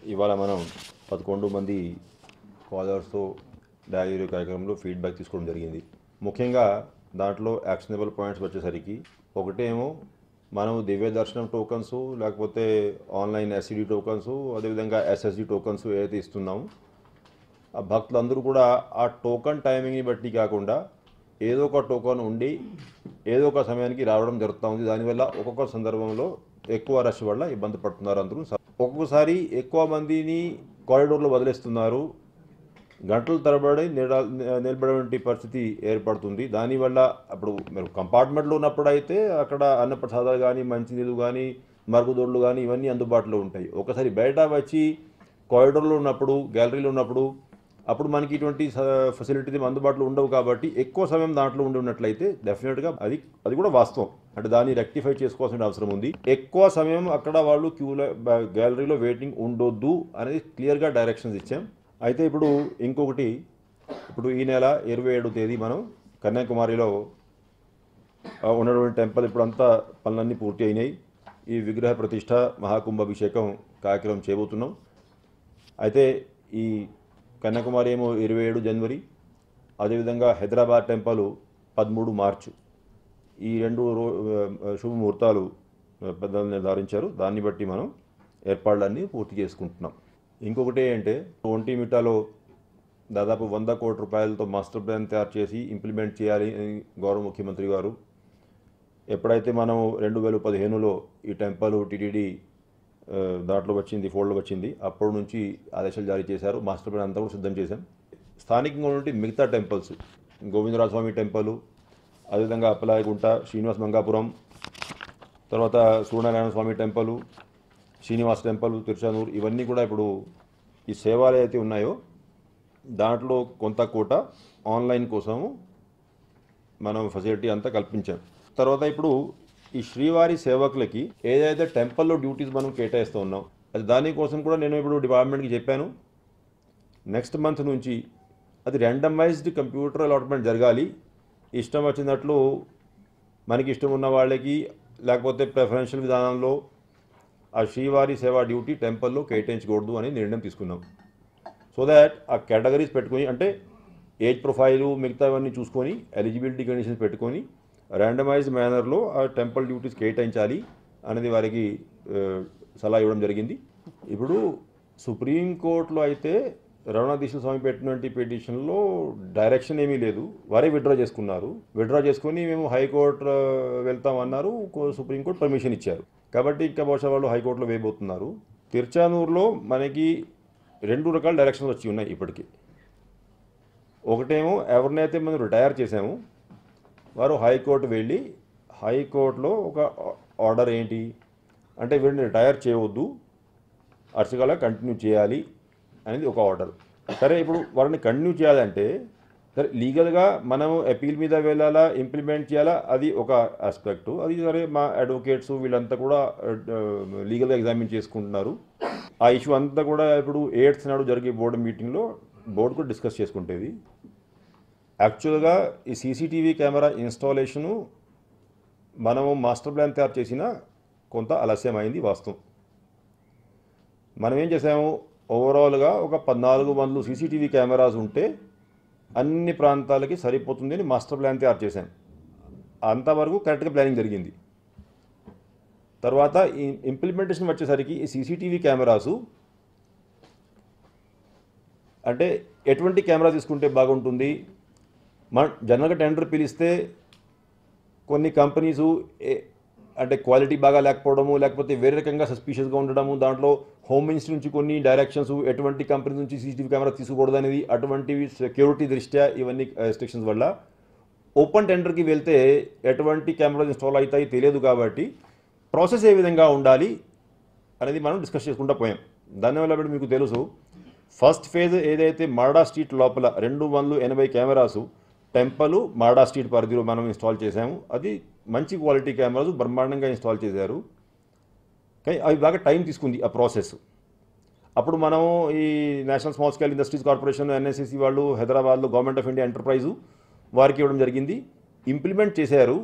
ఇవాళ మనం పదకొండు మంది కాలర్స్తో డైలీ కార్యక్రమంలో ఫీడ్బ్యాక్ తీసుకోవడం జరిగింది ముఖ్యంగా దాంట్లో యాక్షనబుల్ పాయింట్స్ వచ్చేసరికి ఒకటేమో మనం దివ్య దర్శనం టోకన్స్ లేకపోతే ఆన్లైన్ ఎస్సిడి టోకన్స్ అదేవిధంగా ఎస్ఎస్డి టోకన్స్ ఏదైతే ఇస్తున్నామో ఆ భక్తులందరూ కూడా ఆ టోకన్ టైమింగ్ని బట్టి కాకుండా ఏదో ఒక టోకన్ ఉండి ఏదో ఒక సమయానికి రావడం జరుగుతూ ఉంది దానివల్ల ఒక్కొక్క సందర్భంలో ఎక్కువ రష్ వల్ల ఇబ్బంది పడుతున్నారు అందరూ ఒక్కొక్కసారి ఎక్కువ మందిని కారిడోర్లో వదిలేస్తున్నారు గంటల తరబడి నిల నిలబడే పరిస్థితి ఏర్పడుతుంది దానివల్ల అప్పుడు మీరు కంపార్ట్మెంట్లో ఉన్నప్పుడు అయితే అక్కడ అన్నప్రసాదాలు కానీ మంచినీళ్ళు కానీ మరుగుదొడ్లు కానీ ఇవన్నీ అందుబాటులో ఉంటాయి ఒకసారి బయట వచ్చి కారిడోర్లో ఉన్నప్పుడు గ్యాలరీలో ఉన్నప్పుడు అప్పుడు మనకి ఇటువంటి ఫెసిలిటీస్ అందుబాటులో ఉండవు కాబట్టి ఎక్కువ సమయం దాంట్లో ఉండి ఉన్నట్లయితే డెఫినెట్గా అది అది కూడా వాస్తవం అంటే దాన్ని రెక్టిఫై చేసుకోవాల్సిన అవసరం ఉంది ఎక్కువ సమయం అక్కడ వాళ్ళు క్యూలో గ్యాలరీలో వెయిటింగ్ ఉండొద్దు అనేది క్లియర్గా డైరెక్షన్స్ ఇచ్చాం అయితే ఇప్పుడు ఇంకొకటి ఇప్పుడు ఈ నెల ఇరవై ఏడు తేదీ మనం కన్యాకుమారిలో ఆ, ఉన్నటువంటి టెంపుల్ ఇప్పుడంతా పనులన్నీ పూర్తి అయినాయి ఈ విగ్రహ ప్రతిష్ట మహాకుంభాభిషేకం కార్యక్రమం చేయబోతున్నాం అయితే ఈ కన్యాకుమారి ఏమో ఇరవై ఏడు జనవరి అదేవిధంగా హైదరాబాద్ టెంపుల్ పదమూడు మార్చు ఈ రెండు రో ఆ, శుభముహూర్తాలు ఆ, పెద్దలు నిర్ధారించారు దాన్ని బట్టి మనం ఏర్పాట్లన్నీ పూర్తి చేసుకుంటున్నాం ఇంకొకటి ఏంటంటే ఒంటిమిట్టాలో దాదాపు వంద కోట్ల రూపాయలతో మాస్టర్ ప్లాన్ తయారు చేసి ఇంప్లిమెంట్ చేయాలి అని గౌరవ ముఖ్యమంత్రి గారు ఎప్పుడైతే మనం రెండు వేల పదిహేనులో ఈ టెంపుల్ టీటీడీ ఆ, దాంట్లో వచ్చింది ఫోల్డ్లో వచ్చింది అప్పటి నుంచి ఆదేశాలు జారీ చేశారు మాస్టర్ ప్లాన్ అంతా కూడా సిద్ధం చేశాం స్థానికంగా ఉన్నటువంటి మిగతా టెంపుల్స్ గోవిందరాజ స్వామి టెంపుల్ అదేవిధంగా అప్పలాయగుంట శ్రీనివాస్ మంగాపురం తర్వాత సూర్యనారాయణ స్వామి టెంపుల్ శ్రీనివాస్ టెంపుల్ తిరుచానూరు ఇవన్నీ కూడా ఇప్పుడు ఈ సేవలు అయితే ఉన్నాయో దాంట్లో కొంత కోట ఆన్లైన్ కోసము మనం ఫెసిలిటీ అంతా కల్పించాం తర్వాత ఇప్పుడు ఈ శ్రీవారి సేవకులకి ఏదైతే టెంపుల్లో డ్యూటీస్ మనం కేటాయిస్తూ ఉన్నాం అది దానికోసం కూడా నేను ఇప్పుడు డిపార్ట్మెంట్కి చెప్పాను నెక్స్ట్ మంత్ నుంచి అది ర్యాండమైజ్డ్ కంప్యూటర్ అలాట్మెంట్ జరగాలి ఇష్టం వచ్చినట్లు మనకి ఇష్టం ఉన్న వాళ్ళకి లేకపోతే ప్రిఫరెన్షియల్ విధానంలో ఆ శ్రీవారి సేవా డ్యూటీ టెంపుల్లో కేటాయించకూడదు అని నిర్ణయం తీసుకున్నాం సో దాట్ ఆ కేటగిరీస్ పెట్టుకొని అంటే ఏజ్ ప్రొఫైలు మిగతావన్నీ చూసుకొని ఎలిజిబిలిటీ కండిషన్స్ పెట్టుకొని ర్యాండమైజ్డ్ మేనర్లో ఆ టెంపుల్ డ్యూటీస్ కేటాయించాలి అనేది వారికి ఆ, సలహా ఇవ్వడం జరిగింది ఇప్పుడు సుప్రీంకోర్టులో అయితే రమణాధీశ్వర స్వామి పెట్టినటువంటి పిటిషన్లో డైరెక్షన్ ఏమీ లేదు వారే విత్డ్రా చేసుకున్నారు విత్డ్రా చేసుకుని మేము హైకోర్టు ఆ, వెళ్తామన్నారు కో- సుప్రీంకోర్టు పర్మిషన్ ఇచ్చారు కాబట్టి ఇంకా బహుశా వాళ్ళు హైకోర్టులో వేయబోతున్నారు తిరుచానూరులో మనకి రెండు రకాల డైరెక్షన్స్ వచ్చి ఉన్నాయి ఇప్పటికీ ఒకటేమో ఎవరినైతే మనం రిటైర్ చేసామో వారు హైకోర్టు వెళ్ళి హైకోర్టులో ఒక ఆర్డర్ ఏంటి అంటే వీరిని రిటైర్ చేయవద్దు అర్చకాల కంటిన్యూ చేయాలి అనేది ఒక ఆర్డర్ సరే ఇప్పుడు వారిని కంటిన్యూ చేయాలంటే సరే లీగల్గా మనం అపీల్ మీద వెళ్ళాలా ఇంప్లిమెంట్ చేయాలా అది ఒక ఆస్పెక్టు అది సరే మా అడ్వకేట్స్ వీళ్ళంతా కూడా లీగల్గా ఎగ్జామిన్ చేసుకుంటున్నారు ఆ ఇష్యూ అంతా కూడా ఇప్పుడు ఎయిట్స్ నాడు జరిగే బోర్డు మీటింగ్లో బోర్డు కూడా డిస్కస్ చేసుకుంటేది యాక్చువల్గా ఈ సీసీటీవీ కెమెరా ఇన్స్టాలేషను మనము మాస్టర్ ప్లాన్ తయారు చేసిన కొంత ఆలస్యమైంది వాస్తవం మనం ఏం చేసాము ఓవరాల్గా ఒక పద్నాలుగు వందలు సీసీటీవీ కెమెరాస్ ఉంటే అన్ని ప్రాంతాలకి సరిపోతుంది అని మాస్టర్ ప్లాన్ తయారు చేశాం అంతవరకు కరెక్ట్గా ప్లానింగ్ జరిగింది తర్వాత ఈ ఇంప్లిమెంటేషన్ వచ్చేసరికి ఈ సీసీటీవీ కెమెరాసు అంటే ఎటువంటి కెమెరా తీసుకుంటే బాగుంటుంది మన జనరల్గా టెండర్ పిలిస్తే కొన్ని కంపెనీసు ఏ- అంటే క్వాలిటీ బాగా లేకపోవడము లేకపోతే వేరే రకంగా సస్పీషియస్గా ఉండడము దాంట్లో హోమ్ మినిస్ట్రీ నుంచి కొన్ని డైరెక్షన్స్ ఎటువంటి కంపెనీ నుంచి సీసీటీవీ కెమెరా తీసుకోకూడదు అనేది అటువంటివి సెక్యూరిటీ దృష్ట్యా ఇవన్నీ రెస్ట్రిక్షన్స్ వల్ల ఓపెన్ టెండర్కి వెళ్తే ఎటువంటి కెమెరాలు ఇన్స్టాల్ అవుతాయి తెలియదు కాబట్టి ప్రాసెస్ ఏ విధంగా ఉండాలి అనేది మనం డిస్కస్ చేసుకుంటూ పోయాం దానివల్ల ఇప్పుడు మీకు తెలుసు ఫస్ట్ ఫేజ్ ఏదైతే మాడా స్ట్రీట్ లోపల రెండు వందలు ఎనభై కెమెరాసు టెంపల్ మాడా స్ట్రీట్ పరిధిలో మనం ఇన్స్టాల్ చేసాము అది మంచి క్వాలిటీ కెమెరాస్ బ్రహ్మాండంగా ఇన్స్టాల్ చేశారు కానీ అవి బాగా టైం తీసుకుంది ఆ ప్రాసెస్ అప్పుడు మనం ఈ national small scale industries corporation NSCC వాళ్ళు హైదరాబాద్లో గవర్నమెంట్ ఆఫ్ ఇండియా ఎంటర్ప్రైజు వారికి ఇవ్వడం జరిగింది ఇంప్లిమెంట్ చేశారు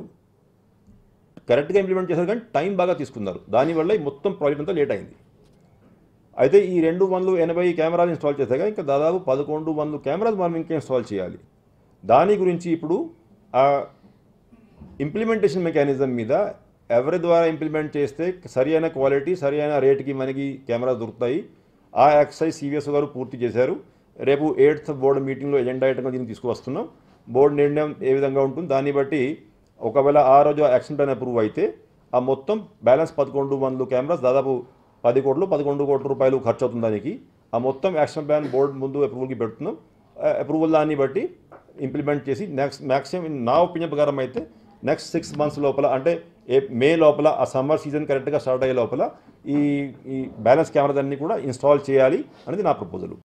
కరెక్ట్గా ఇంప్లిమెంట్ చేశారు కానీ టైం బాగా తీసుకున్నారు దానివల్ల ఈ మొత్తం ప్రాజెక్ట్ అంతా లేట్ అయింది అయితే ఈ రెండు వందలు ఎనభై కెమెరాలు ఇన్స్టాల్ చేశాక ఇంకా దాదాపు పదకొండు వందలు కెమెరాలు మనం ఇంకా ఇన్స్టాల్ చేయాలి దాని గురించి ఇప్పుడు ఆ ఇంప్లిమెంటేషన్ మెకానిజం మీద ఎవరి ద్వారా ఇంప్లిమెంట్ చేస్తే సరి అయిన క్వాలిటీ సరి అయిన రేటుకి మనకి కెమెరా దొరుకుతాయి ఆ ఎక్సైజ్ సివిఎస్ గారు పూర్తి చేశారు రేపు ఎయిత్ బోర్డు మీటింగ్లో ఎజెండా ఐటమ్గా దీన్ని తీసుకువస్తున్నాం బోర్డు నిర్ణయం ఏ విధంగా ఉంటుంది దాన్ని బట్టి ఒకవేళ ఆ రోజు యాక్షన్ ప్లాన్ అప్రూవ్ అయితే ఆ మొత్తం బ్యాలెన్స్ పదకొండు వందలు కెమెరాస్ దాదాపు పది కోట్లు పదకొండు కోట్ల రూపాయలు ఖర్చు అవుతుంది దానికి ఆ మొత్తం యాక్షన్ ప్లాన్ బోర్డు ముందు అప్రూవల్కి పెడుతున్నాం అప్రూవల్ దాన్ని బట్టి ఇంప్లిమెంట్ చేసి నెక్స్ట్ మ్యాక్సిమం నా ఒపీనియన్ ప్రకారం అయితే నెక్స్ట్ సిక్స్ మంత్స్ లోపల అంటే ఏ మే లోపల ఆ సమ్మర్ సీజన్ కరెక్ట్గా స్టార్ట్ అయ్యే లోపల ఈ ఈ బ్యాలెన్స్ కెమెరాస్ అన్ని కూడా ఇన్స్టాల్ చేయాలి అనేది నా ప్రపోజల్